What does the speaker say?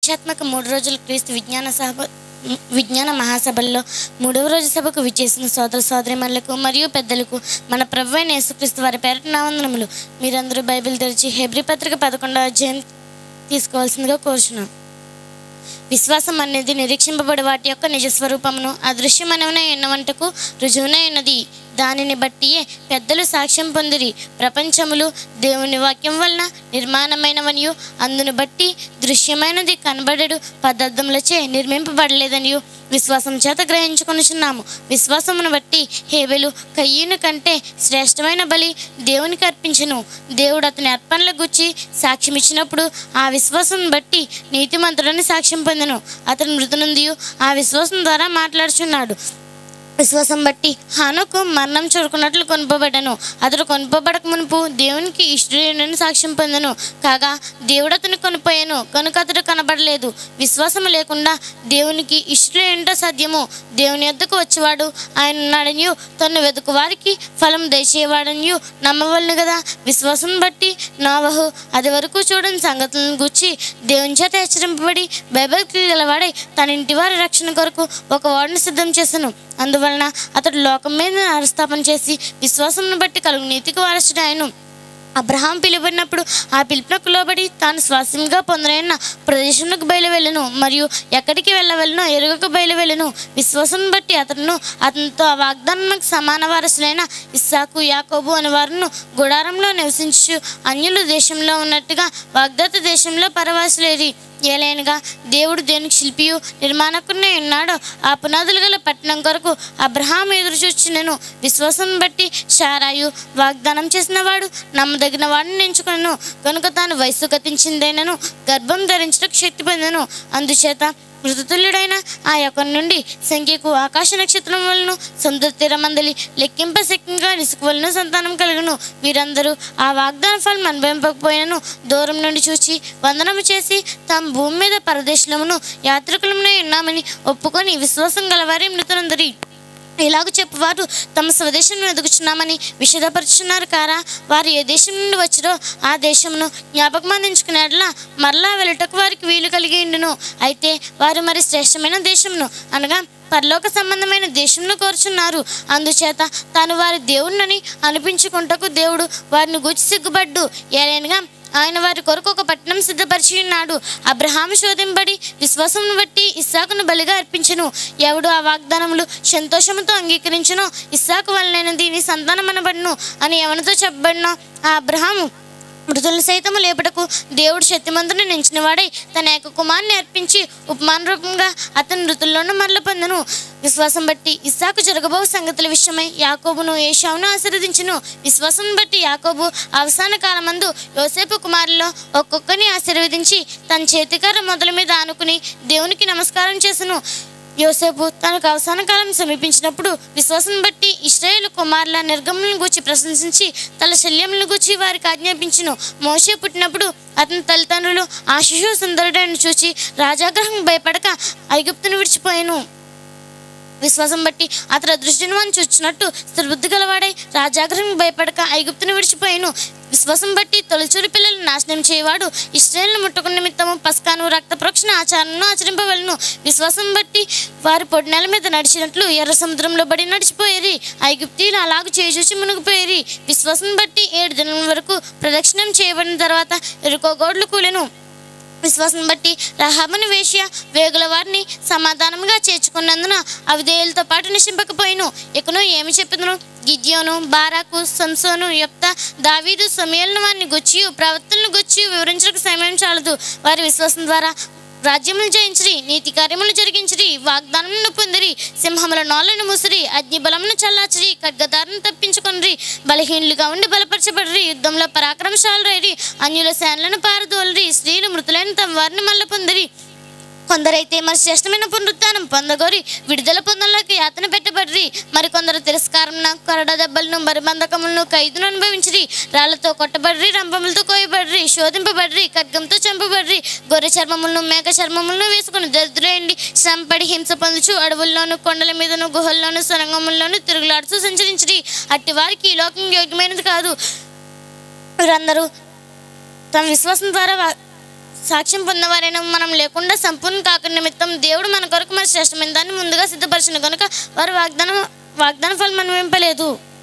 ప్రతిష్టాత్మక మూడు రోజుల క్రీస్తు విజ్ఞాన సభ విజ్ఞాన మహాసభల్లో మూడవ రోజు సభకు విచ్చేసిన సోదర సోదరిమణులకు మరియు పెద్దలకు మన ప్రభు అయిన యేసుక్రీస్తు వారి పేరట నా వందనములు మీరందరూ బైబిల్ తెరిచి హెబ్రి పత్రిక పదకొండవ అధ్యాయం తీసుకోవాల్సిందిగా కోరుచున్నాం విశ్వాసం అనేది నిరీక్షింపబడి వాటి యొక్క నిజస్వరూపమును అదృశ్యమనవన ఎన్నవంటకు రుజువునై ఉన్నది దానిని బట్టియే పెద్దలు సాక్ష్యం పొందిరి ప్రపంచములు దేవుని వాక్యం వలన నిర్మాణమైనవనియు అందును బట్టి దృశ్యమైనది కనబడడు పదార్థములచే నిర్మింపబడలేదనియు విశ్వాసం చేత గ్రహించుకొనుచున్నాము విశ్వాసమును బట్టి హేబెలు కయ్యూను కంటే శ్రేష్టమైన బలి దేవునికి అర్పించను దేవుడు అతని అర్పణల గుచ్చి సాక్ష్యం ఇచ్చినప్పుడు ఆ విశ్వాసం బట్టి నీతిమంతుడని సాక్ష్యం పొందెను అతను మృతునుందియు ఆ విశ్వాసం ద్వారా మాట్లాడుచున్నాడు విశ్వాసం బట్టి హానుకు మరణం చూడుకున్నట్లు కొనుపబడ్డను అతడు కొనుపబడక మునుపు దేవునికి ఇష్టడని సాక్ష్యం పొందెను కాగా దేవుడు అతను కొనిపోయాను కనుక అతడు కనబడలేదు విశ్వాసము లేకుండా దేవునికి ఇష్టడేంటో సాధ్యము దేవుని యొద్దకు వచ్చేవాడు ఆయన ఉన్నాడనియు తను వెతుకు వారికి ఫలం దయచేవాడనియు నమ్మవలను కదా విశ్వాసం బట్టి నోవహు అది వరకు చూడని సంగతులను గుచ్చి దేవుని చేత హెచ్చరింపబడి బైబిల్కి గలవాడై తన ఇంటి వారి రక్షణ కొరకు ఒక వాడిని సిద్ధం చేసెను అందువలన అతడు లోకం మీద నరస్థాపన చేసి విశ్వాసమును బట్టి కలుగు నీతికి వారసుడు ఆయన అబ్రహాం పిలువడినప్పుడు ఆ పిలుపునకు లోబడి తాను స్వాస్యంగా పొందరైన ప్రదేశంలోకి బయలువెళ్ళను మరియు ఎక్కడికి వెళ్ళవెళ్ళనో ఎరుగకు బయలువెళ్ళను విశ్వాసం బట్టి అతను అతనితో ఆ వాగ్దానానికి సమాన వారసులైన ఇస్సాకు యాకోబు అనే వారును గుడారంలో నివసించు అన్యులు దేశంలో ఉన్నట్టుగా వాగ్దత్త దేశంలో పరవాసులేరి ఏలైనగా దేవుడు దేనికి శిల్పియు నిర్మాణకునే ఉన్నాడో ఆ పునాదులు గల పట్టణం కొరకు అబ్రహాం ఎదురు చూచినను విశ్వాసం బట్టి షారాయు వాగ్దానం చేసిన వాడు నమ్మదగిన వాడిని ఎంచుకున్నాను కనుక తాను వయస్సు గతించిందేనను గర్భం ధరించడానికి శక్తి పొందను అందుచేత మృతతుల్యుడైన ఆ యొక్క నుండి సంఖ్యకు ఆకాశ నక్షత్రం వలను సముద్ర తీరమందలి లెక్కింప శక్తిగా ఇసుక వలన సంతానం కలుగును వీరందరూ ఆ వాగ్దాన ఫలం అనుభవింపకపోయినను దూరం నుండి చూచి వందనము చేసి తాము భూమి మీద పరదేశమును యాత్రికులమునే ఉన్నామని ఒప్పుకొని విశ్వాసం గలవారి మృతులందరి ఇలాగ చెప్పువారు తమ స్వదేశం ఎదుగుచున్నామని విషదపరుచున్నారు కారా వారు ఏ దేశం నుండి వచ్చిరో ఆ దేశమును జ్ఞాపకం అందించుకునేట్లా మరలా వెళ్ళటకు వారికి వీలు కలిగి ఉండును అయితే వారు మరి శ్రేష్టమైన దేశమును అనగా పరలోక సంబంధమైన దేశంను కోరుచున్నారు అందుచేత తాను వారి దేవుణ్ణని అనిపించుకుంటకు దేవుడు వారిని గూచి సిగ్గుపడ్డు ఏలైనగా ఆయన వారి కొరకు ఒక పట్టణం సిద్ధపరిచి ఉన్నాడు అబ్రహాము శోధింపడి విశ్వాసమును బట్టి ఇస్సాకును బలిగా అర్పించెను ఎవడు ఆ వాగ్దానములు సంతోషముతో అంగీకరించునో ఇస్సాకు వలనైన దీని సంతానం అనబడును అని ఎవరితో చెప్పబడినో ఆ అబ్రహాము మృతులను సైతము లేపటకు దేవుడు శక్తిమంతుని నించినవాడై తన యొక్క కుమారుని అర్పించి ఉపమాన రూపంగా అతని మృతుల్లోనూ మరల పొందెను విశ్వాసం బట్టి ఇస్సాకు జరగబో సంగతుల విషయమై యాకోబును ఏషావును ఆశీర్వదించును విశ్వాసం బట్టి యాకోబు అవసాన కాలమందు యోసేపు కుమారుల్లో ఒక్కొక్కరిని ఆశీర్వదించి తన చేతికర్ర మొదల మీద ఆనుకుని దేవునికి నమస్కారం చేసెను యోసేపు తనకు అవసాన కాలం సమీపించినప్పుడు విశ్వాసం బట్టి ఇస్రాయేల్ కుమారుల నిర్గములను గూర్చి ప్రశంసించి తల శల్యములను గూర్చి వారికి ఆజ్ఞాపించును మోషే పుట్టినప్పుడు అతని తల్లిదండ్రులు ఆ శిశువు సుందరుడని చూచి రాజాగ్రహం భయపడక ఐగుప్తును విడిచిపోయాను విశ్వాసం బట్టి అతడు దృష్టిని చూచినట్టు స్థిరబుద్ధి గలవాడై రాజాగ్రహం భయపడక ఐగుప్తును విడిచిపోయాను విశ్వాసం బట్టి తొలిచూరి పిల్లలు నాశనం చేయవాడు ఇస్రాయేల్ను ముట్టుకున్న నిమిత్తము పస్కాను రక్త ప్రోక్షణ ఆచారాలను ఆచరింపవలను విశ్వాసం బట్టి వారి పొడి నెల మీద నడిచినట్లు ఎర్ర సముద్రంలో బడి నడిచిపోయేది ఐగుప్తీలు అలాగ చేజూచి మునిగిపోయేది విశ్వాసం బట్టి ఏడు దినం వరకు ప్రదక్షిణం చేయబడిన తర్వాత ఎరుకోగోడ్లు కూలెను విశ్వాసం బట్టి రహాబుని వేశ్య వేగుల వారిని సమాధానంగా చేర్చుకున్నందున అవిధేయులతో పాటు నిశింపకపోయిను ఇకను ఏమి చెప్పుదును గిద్యోను బారాకు సంసోను యొప్త దావీదు సమయలను వారిని గుచ్చి ప్రవర్తనను గుచ్చి వివరించడానికి సమయం చాలదు వారి విశ్వాసం ద్వారా రాజ్యములు జయించిరి నీతి కార్యములు జరిగించిరి వాగ్దానమును పొందిరి సింహముల నోళ్లను ముసిరి అగ్ని బలమును చల్లాచిరి ఖడ్గదారును తప్పించుకొనిరి బలహీనులుగా ఉండి బలపరచబడిరి యుద్ధంలో పరాక్రమశాలు అన్యుల సేనలను పారదోలరి స్త్రీలు మృతులైన తమ వారిని మల్ల పొందిరి కొందరైతే మరి శ్రేష్టమైన పునరుత్థానం పొందగోరి విడుదల పొందలోకి యాతన పెట్టబడిరి మరి కొందరు తిరస్కారం కొరడ దెబ్బలను మరి బంధకములను ఖైదును అనుభవించిరి రాళ్లతో కొట్టబడిరి రంపములతో కోయబడిరి శోధింపబడిరి ఖడ్గంతో చంపబడిరి గొర్రె చర్మములను మేక చర్మములను వేసుకుని దరిద్రులైండి శ్రమపడి హింస పొందుచు అడవుల్లోను కొండల మీదను గుహల్లోను సొరంగముల్లోను తిరుగులాడుతూ సంచరించిరి అట్టి వారికి ఈ లోకం యోగ్యమైనది కాదు వీరందరూ తమ విశ్వాసం ద్వారా వా- సాక్ష్యం పొందవారైన మనం లేకుండా సంపూర్ణ కాక నిమిత్తం దేవుడు మన కొరకు మన శ్రేష్టమైన దాన్ని ముందుగా సిద్ధపరిచిన కనుక వారు వాగ్దానం వాగ్దాన ఫలం అనుభవింపలేదు